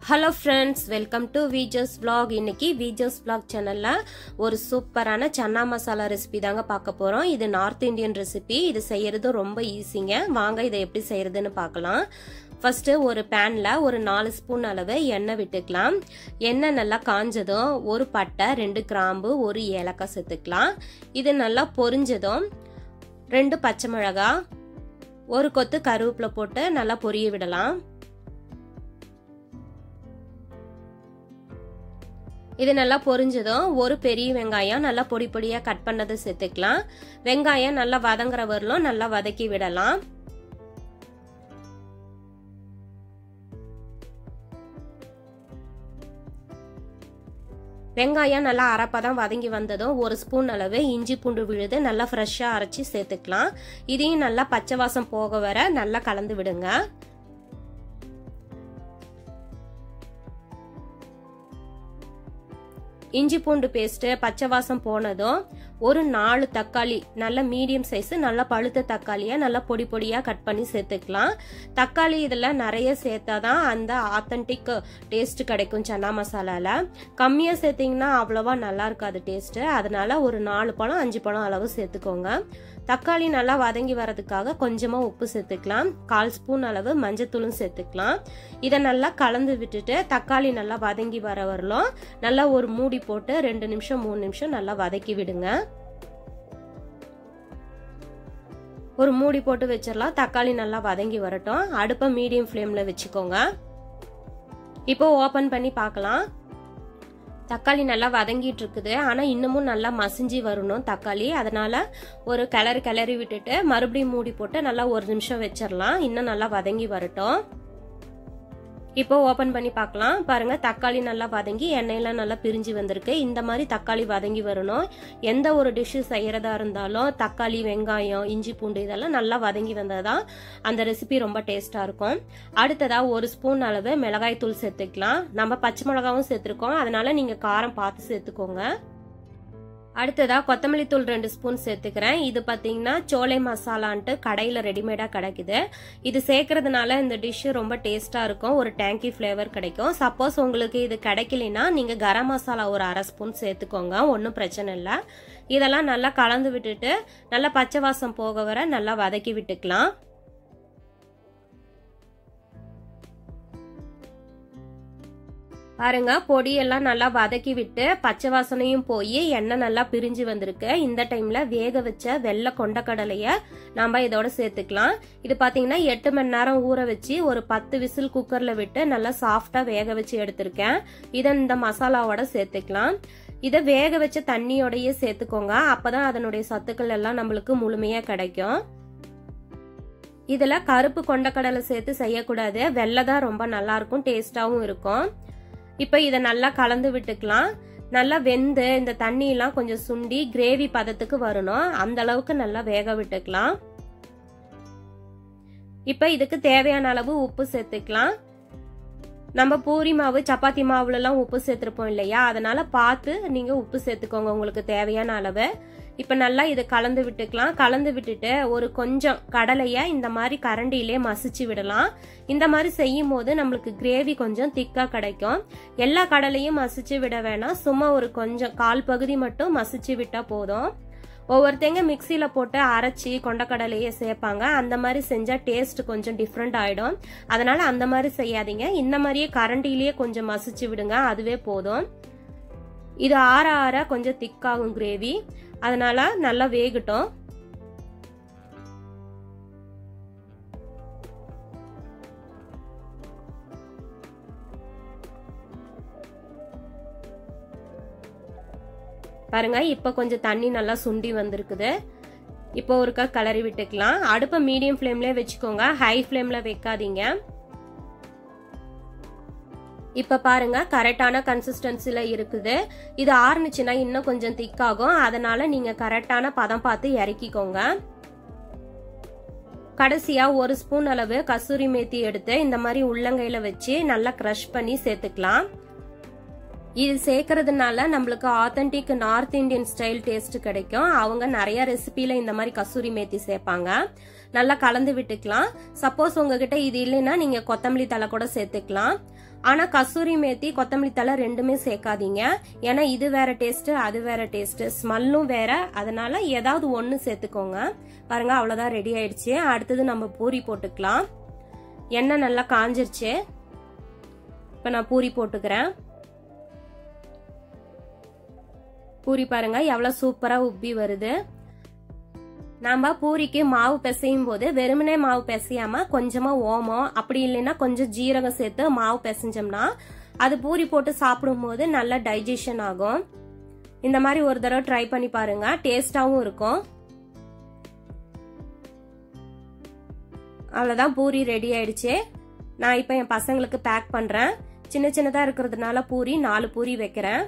hello friends welcome to Viji's vlog இன்னைக்கு விஜஸ் vlog சேனலில் ஒரு சூப்பரான சன்னா மசாலா ரெசிபி தாங்க பார்க்க போகிறோம் இது நார்த் இந்தியன் ரெசிபி இது செய்யறது ரொம்ப ஈஸிங்க வாங்க இதை எப்படி செய்யறதுன்னு பார்க்கலாம் ஃபர்ஸ்ட் ஒரு பேன்ல ஒரு நாலு ஸ்பூன் அளவு எண்ணெய் விட்டுக்கலாம் எண்ணெய் நல்லா காஞ்சதும் ஒரு பட்டை ரெண்டு கிராம்பு ஒரு ஏலக்காய் சேர்த்துக்கலாம் இது நல்லா பொரிஞ்சதும் ரெண்டு பச்சை மிளகா ஒரு கொத்து கருவேப்பிலை போட்டு நல்லா பொரிய விடலாம் இது நல்லா பொரிஞ்சதும் ஒரு பெரிய வெங்காயம் நல்லா பொடி பொடியாக கட் பண்ணதை சேர்த்துக்கலாம் வெங்காயம் நல்லா வதங்குற வரலும் நல்லா வதக்கி விடலாம் வெங்காயம் நல்லா அரைப்பதம் வதங்கி வந்ததும் ஒரு ஸ்பூன் அளவு இஞ்சி பூண்டு விழுது நல்லா ஃப்ரெஷ்ஷாக அரைச்சி சேர்த்துக்கலாம் இதையும் நல்லா பச்சை வாசம் போக வர நல்லா கலந்து விடுங்க இஞ்சி பூண்டு பேஸ்ட்டு பச்சை வாசம் போனதும் ஒரு நாலு தக்காளி நல்ல மீடியம் சைஸ் நல்லா பழுத்த தக்காளியை நல்லா பொடி பொடியாக கட் பண்ணி சேர்த்துக்கலாம் தக்காளி இதில் நிறைய சேர்த்தா தான் அந்த ஆத்தன்டிக் டேஸ்ட் கிடைக்கும் சன்னா மசாலாவில் கம்மியாக சேர்த்திங்கன்னா அவ்வளோவா நல்லா இருக்காது டேஸ்ட்டு அதனால ஒரு நாலு பழம் அஞ்சு பழம் அளவு சேர்த்துக்கோங்க தக்காளி நல்லா வதங்கி வரதுக்காக கொஞ்சமாக உப்பு சேர்த்துக்கலாம் கால் ஸ்பூன் அளவு மஞ்சத்தூளும் சேர்த்துக்கலாம் இதை நல்லா கலந்து விட்டுட்டு தக்காளி நல்லா வதங்கி வர வரலும் நல்லா ஒரு மூடி போட்டு ரெண்டு நிமிஷம் மூணு நிமிஷம் நல்லா வதக்கி விடுங்க ஒரு மூடி போட்டு வச்சிடலாம் தக்காளி நல்லா வதங்கி வரட்டும் அடுப்பை மீடியம் ஃப்ளேமில் வச்சுக்கோங்க இப்போ ஓப்பன் பண்ணி பார்க்கலாம் தக்காளி நல்லா வதங்கிட்டு இருக்குது ஆனால் இன்னமும் நல்லா மசிஞ்சு வரணும் தக்காளி அதனால ஒரு கிளறி கிளறி விட்டுட்டு மறுபடியும் மூடி போட்டு நல்லா ஒரு நிமிஷம் வச்சிடலாம் இன்னும் நல்லா வதங்கி வரட்டும் இப்போ ஓப்பன் பண்ணி பார்க்கலாம் பாருங்க தக்காளி நல்லா வதங்கி எண்ணெயெல்லாம் நல்லா பிரிஞ்சு வந்திருக்கு இந்த மாதிரி தக்காளி வதங்கி வரணும் எந்த ஒரு டிஷ்ஷு செய்யறதா இருந்தாலும் தக்காளி வெங்காயம் இஞ்சி பூண்டு இதெல்லாம் நல்லா வதங்கி வந்ததான் அந்த ரெசிபி ரொம்ப டேஸ்டா இருக்கும் அடுத்ததா ஒரு ஸ்பூன் அளவு மிளகாய் தூள் சேர்த்துக்கலாம் நம்ம பச்சை மிளகாவும் சேர்த்துருக்கோம் அதனால நீங்க காரம் பார்த்து சேர்த்துக்கோங்க அடுத்ததா கொத்தமல்லி தூள் ரெண்டு ஸ்பூன் சேர்த்துக்கிறேன் இது பார்த்தீங்கன்னா சோலை மசாலான்ட்டு கடையில் ரெடிமேடாக கிடைக்குது இது சேர்க்கறதுனால இந்த டிஷ்ஷு ரொம்ப டேஸ்ட்டாக இருக்கும் ஒரு டேங்கி ஃப்ளேவர் கிடைக்கும் சப்போஸ் உங்களுக்கு இது கிடைக்கலனா நீங்கள் கரம் மசாலா ஒரு அரை ஸ்பூன் சேர்த்துக்கோங்க ஒன்றும் பிரச்சனை இல்லை இதெல்லாம் நல்லா கலந்து விட்டுட்டு நல்லா பச்சை வாசம் போக வர நல்லா வதக்கி விட்டுக்கலாம் பாருங்க பொடியெல்லாம் நல்லா வதக்கி விட்டு பச்சை வாசனையும் போய் எண்ணெய் நல்லா பிரிஞ்சு வந்திருக்கு இந்த டைம்ல வேக வச்ச வெள்ளை கொண்டக்கடலைய நம்ம இதோட சேர்த்துக்கலாம் இது பாத்தீங்கன்னா எட்டு மணி நேரம் ஊற வச்சு ஒரு பத்து விசில் குக்கர்ல விட்டு நல்லா சாஃப்டா வேக வச்சு எடுத்திருக்கேன் இதை இந்த மசாலாவோட சேர்த்துக்கலாம் இதை வேக வச்ச தண்ணியோடயே சேர்த்துக்கோங்க அப்பதான் அதனுடைய சத்துக்கள் எல்லாம் நம்மளுக்கு முழுமையா கிடைக்கும் இதுல கருப்பு கொண்டக்கடலை சேர்த்து செய்யக்கூடாது வெள்ளை தான் ரொம்ப நல்லா இருக்கும் டேஸ்டாவும் இருக்கும் இப்போ இதை நல்லா கலந்து விட்டுக்கலாம் நல்லா வெந்து இந்த தண்ணியெல்லாம் கொஞ்சம் சுண்டி கிரேவி பதத்துக்கு வரணும் அந்த அளவுக்கு நல்லா வேக விட்டுக்கலாம் இப்போ இதுக்கு தேவையான அளவு உப்பு சேர்த்துக்கலாம் நம்ம பூரி மாவு சப்பாத்தி மாவுலலாம் உப்பு சேர்த்துருப்போம் இல்லையா அதனால பார்த்து நீங்க உப்பு சேர்த்துக்கோங்க உங்களுக்கு தேவையான அளவு இப்போ நல்லா இதை கலந்து விட்டுக்கலாம் கலந்து விட்டுட்டு ஒரு கொஞ்சம் கடலையை இந்த மாதிரி கரண்டிலே மசிச்சு விடலாம் இந்த மாதிரி செய்யும் போது நம்மளுக்கு கிரேவி கொஞ்சம் திக்காக கிடைக்கும் எல்லா கடலையும் மசிச்சு விட வேணாம் சும்மா ஒரு கொஞ்சம் கால் பகுதி மட்டும் மசிச்சு விட்டா போதும் ஒவ்வொருத்தங்க மிக்சியில் போட்டு அரைச்சி கொண்டக்கடலையே சேர்ப்பாங்க அந்த மாதிரி செஞ்சால் டேஸ்ட் கொஞ்சம் டிஃப்ரெண்ட் ஆகிடும் அதனால அந்த மாதிரி செய்யாதீங்க இந்த மாதிரியே கரண்டிலேயே கொஞ்சம் மசிச்சு விடுங்க அதுவே போதும் இது ஆற ஆற கொஞ்சம் திக்காகும் கிரேவி அதனால நல்லா வேகட்டும் பாருங்க இப்போ கொஞ்சம் தண்ணி நல்லா சுண்டி வந்திருக்குது இப்போ ஒருக்கா கிளறி விட்டுக்கலாம் அடுப்பை மீடியம் ஃப்ளேம்லேயே வச்சுக்கோங்க ஹை ஃப்ளேமில் வைக்காதீங்க இப்போ பாருங்க கரெக்டான கன்சிஸ்டன்சில இருக்குது இது ஆறுனுச்சுன்னா இன்னும் கொஞ்சம் திக்காகும் அதனால நீங்க கரெக்டான பதம் பார்த்து இறக்கிக்கோங்க கடைசியா ஒரு ஸ்பூன் அளவு கசூரி மேத்தி எடுத்து இந்த மாதிரி உள்ளங்கையில வச்சு நல்லா க்ரஷ் பண்ணி சேர்த்துக்கலாம் இது சேர்க்கறதுனால நம்மளுக்கு authentic North Indian style taste கிடைக்கும் அவங்க நிறைய ரெசிபியில இந்த மாதிரி கசூரி மேத்தி சேர்ப்பாங்க நல்லா கலந்து விட்டுக்கலாம் சப்போஸ் உங்ககிட்ட இது இல்லைன்னா நீங்க கொத்தமல்லி தலை கூட சேர்த்துக்கலாம் ஆனால் கசூரி மேத்தி கொத்தமல்லி தலை ரெண்டுமே சேர்க்காதீங்க ஏன்னா இது வேற டேஸ்ட் அது வேற டேஸ்ட் ஸ்மெல்லும் வேற அதனால ஏதாவது ஒன்று சேர்த்துக்கோங்க பாருங்க அவ்வளோதான் ரெடி ஆயிடுச்சு அடுத்தது நம்ம பூரி போட்டுக்கலாம் எண்ணெய் நல்லா காஞ்சிருச்சு இப்போ நான் பூரி போட்டுக்கிறேன் பூரி பாருங்க எவ்வளோ சூப்பராக உப்பி வருது நம்ம பூரிக்கு மாவு பிசையும் போது வெறுமனே மாவு பிசையாம கொஞ்சமா ஓமம் அப்படி இல்லைன்னா கொஞ்சம் ஜீரகம் சேர்த்து மாவு பிசைஞ்சோம்னா அது பூரி போட்டு சாப்பிடும் போது நல்ல டைஜஷன் ஆகும் இந்த மாதிரி ஒரு தடவை ட்ரை பண்ணி பாருங்க டேஸ்டாவும் இருக்கும் அவ்வளோதான் பூரி ரெடி ஆயிடுச்சு நான் இப்போ என் பசங்களுக்கு பேக் பண்ணுறேன் சின்ன சின்னதாக இருக்கிறதுனால பூரி நாலு பூரி வைக்கிறேன்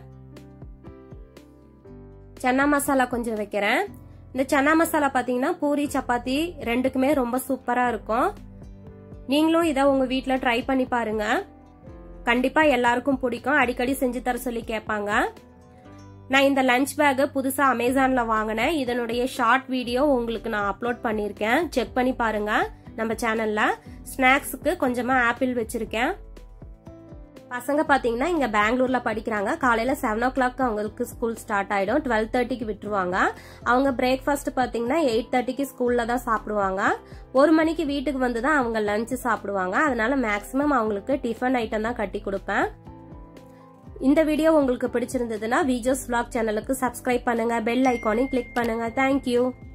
சன்னா மசாலா கொஞ்சம் வைக்கிறேன் இந்த சன்னா மசாலா பார்த்தீங்கன்னா பூரி சப்பாத்தி ரெண்டுக்குமே ரொம்ப சூப்பராக இருக்கும் நீங்களும் இதை உங்கள் வீட்டில் ட்ரை பண்ணி பாருங்க கண்டிப்பாக எல்லாருக்கும் பிடிக்கும் அடிக்கடி செஞ்சு தர சொல்லி கேட்பாங்க நான் இந்த லஞ்ச் பேக்கை புதுசாக அமேசானில் வாங்கினேன் இதனுடைய ஷார்ட் வீடியோ உங்களுக்கு நான் அப்லோட் பண்ணியிருக்கேன் செக் பண்ணி பாருங்க நம்ம சேனலில் ஸ்நாக்ஸுக்கு கொஞ்சமாக ஆப்பிள் வச்சுருக்கேன் பசங்க பார்த்தீங்கன்னா இங்கே பெங்களூரில் படிக்கிறாங்க காலையில் செவன் ஓ கிளாக் அவங்களுக்கு ஸ்கூல் ஸ்டார்ட் ஆகிடும் டுவெல் தேர்ட்டிக்கு விட்டுருவாங்க அவங்க பிரேக்ஃபாஸ்ட் பார்த்தீங்கன்னா எயிட் தேர்ட்டிக்கு ஸ்கூலில் தான் சாப்பிடுவாங்க ஒரு மணிக்கு வீட்டுக்கு வந்து தான் அவங்க லஞ்சு சாப்பிடுவாங்க அதனால மேக்ஸிமம் அவங்களுக்கு டிஃபன் ஐட்டம் தான் கட்டி கொடுப்பேன் இந்த வீடியோ உங்களுக்கு பிடிச்சிருந்ததுன்னா விஜோஸ் vlog சேனலுக்கு சப்ஸ்கிரைப் பண்ணுங்க பெல் ஐக்கானையும் கிளிக் பண்ணுங்க தேங்க்யூ